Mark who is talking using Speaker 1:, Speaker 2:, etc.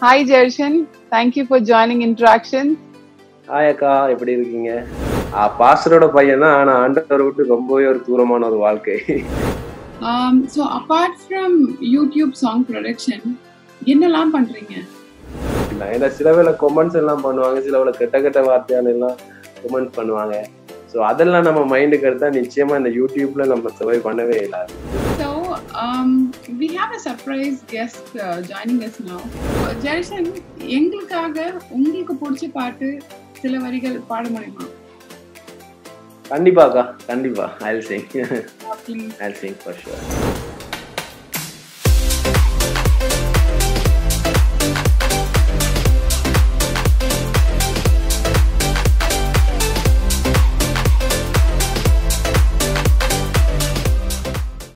Speaker 1: Hi, Jershan. Thank you for joining Interactions.
Speaker 2: Hi அக்கா எப்படி இருக்கீங்க பாஸ்டரோட பையன் தான் ஆனா ஆண்டவரை விட்டு ரொம்பவே ஒரு தூரமான ஒரு வாழ்க்கை
Speaker 3: Um, so apart from YouTube song production, என்னெல்லாம் பண்றீங்க
Speaker 2: இல்ல, ஏன்னா சில வேளை கொமெண்ட்ஸ் எல்லாம் பண்ணுவாங்க சில வேளை கெட்ட கெட்ட வார்த்தையான எல்லாம் கொமெண்ட் பண்ணுவாங்க ஸோ அதெல்லாம் நம்ம மைண்டுக்கு எடுத்தா நிச்சயமா இந்த யூடியூப்ல நம்ம சர்வை பண்ணவே இல்லாது
Speaker 3: So um, we have a surprise guest uh, joining us now. Jeyasan எங்களுக்காக உங்களுக்கு பிடிச்ச பாட்டு சில வரிகள் பாட முடியுமா
Speaker 2: கண்டிப்பாக்கா கண்டிப்பா I sing
Speaker 3: please
Speaker 2: I sing for sure